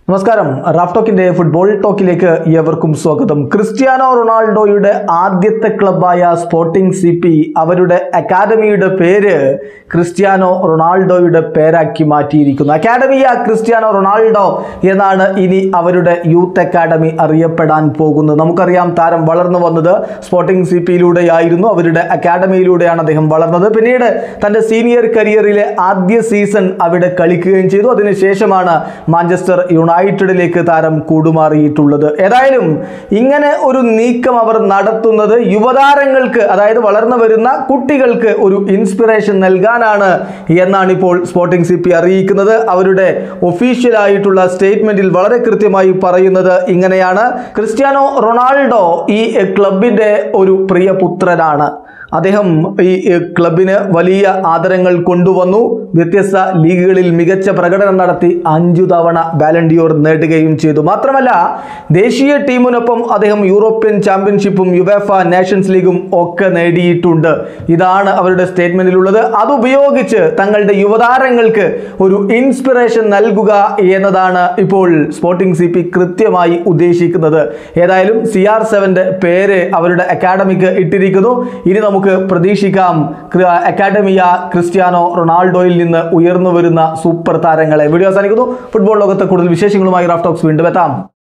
നമസ്കാരം Raf ടോക്കിന്റെ football ടോക്കിലേക്ക് ഏവർക്കും സ്വാഗതം ക്രിസ്ത്യാനോ റൊണാൾഡോയുടെ ആദ്യത്തെ ക്ലബായ സ്പോർട്ടിംഗ് സി പി അവരുടെ അക്കാദമിയുടെ പേര് ക്രിസ്ത്യാനോ റൊണാൾഡോയുടെ പേരാക്കി മാറ്റിയിരിക്കുന്നു അക്കാദമിയ ക്രിസ്ത്യാനോ റൊണാൾഡോ എന്നാണ് ഇനി അവരുടെ യൂത്ത് അക്കാദമി അറിയപ്പെടാൻ പോകുന്നത് നമുക്കറിയാം താരം വളർന്നു വന്നത് സ്പോർട്ടിംഗ് സി പിയിലൂടെയായിരുന്നു അവരുടെ അക്കാദമിയിലൂടെയാണ് അദ്ദേഹം വളർന്നത് പിന്നീട് തൻ്റെ സീനിയർ കരിയറിലെ ആദ്യ സീസൺ അവിടെ കളിക്കുകയും ചെയ്തു അതിനുശേഷമാണ് മാഞ്ചസ്റ്റർ യുണൈറ്റഡിലേക്ക് താരം കൂടുമാറിയിട്ടുള്ളത് ഏതായാലും ഇങ്ങനെ ഒരു നീക്കം അവർ നടത്തുന്നത് യുവതാരങ്ങൾക്ക് അതായത് വളർന്നു വരുന്ന കുട്ടികൾക്ക് ഒരു ഇൻസ്പിറേഷൻ നൽകാനാണ് എന്നാണ് ഇപ്പോൾ സ്പോർട്ടിംഗ് സി പി അറിയിക്കുന്നത് അവരുടെ ഒഫീഷ്യൽ ആയിട്ടുള്ള സ്റ്റേറ്റ്മെന്റിൽ വളരെ കൃത്യമായി പറയുന്നത് ഇങ്ങനെയാണ് ക്രിസ്ത്യാനോ റൊണാൾഡോ ഈ ക്ലബിന്റെ ഒരു പ്രിയ പുത്രനാണ് അദ്ദേഹം ഈ ക്ലബിന് വലിയ ആദരങ്ങൾ കൊണ്ടുവന്നു വ്യത്യസ്ത ലീഗുകളിൽ മികച്ച പ്രകടനം നടത്തി അഞ്ചു തവണ ബാലൻഡിയോർ നേടുകയും ചെയ്തു മാത്രമല്ല ദേശീയ ടീമിനൊപ്പം അദ്ദേഹം യൂറോപ്യൻ ചാമ്പ്യൻഷിപ്പും യുവേഫ നേഷൻസ് ലീഗും ഒക്കെ നേടിയിട്ടുണ്ട് ഇതാണ് അവരുടെ സ്റ്റേറ്റ്മെന്റിലുള്ളത് അതുപയോഗിച്ച് തങ്ങളുടെ യുവതാരങ്ങൾക്ക് ഒരു ഇൻസ്പിറേഷൻ നൽകുക എന്നതാണ് ഇപ്പോൾ സ്പോർട്ടിംഗ് സി പി കൃത്യമായി ഉദ്ദേശിക്കുന്നത് ഏതായാലും സി ആർ സെവന്റെ പേര് അവരുടെ അക്കാഡമിക്ക് ഇട്ടിരിക്കുന്നു ഇനി നമുക്ക് പ്രതീക്ഷിക്കാം ക്ര- അക്കാഡമിയ ക്രിസ്ത്യാനോ റൊണാൾഡോയിൽ നിന്ന് ഉയർന്നു വരുന്ന സൂപ്പർ താരങ്ങളെ വീഡിയോ അവസാനിക്കുന്നു ഫുട്ബോൾ ലോകത്തെ കൂടുതൽ വിശേഷങ്ങളുമായി റാഫ് ടോക്സ് വീണ്ടും എത്താം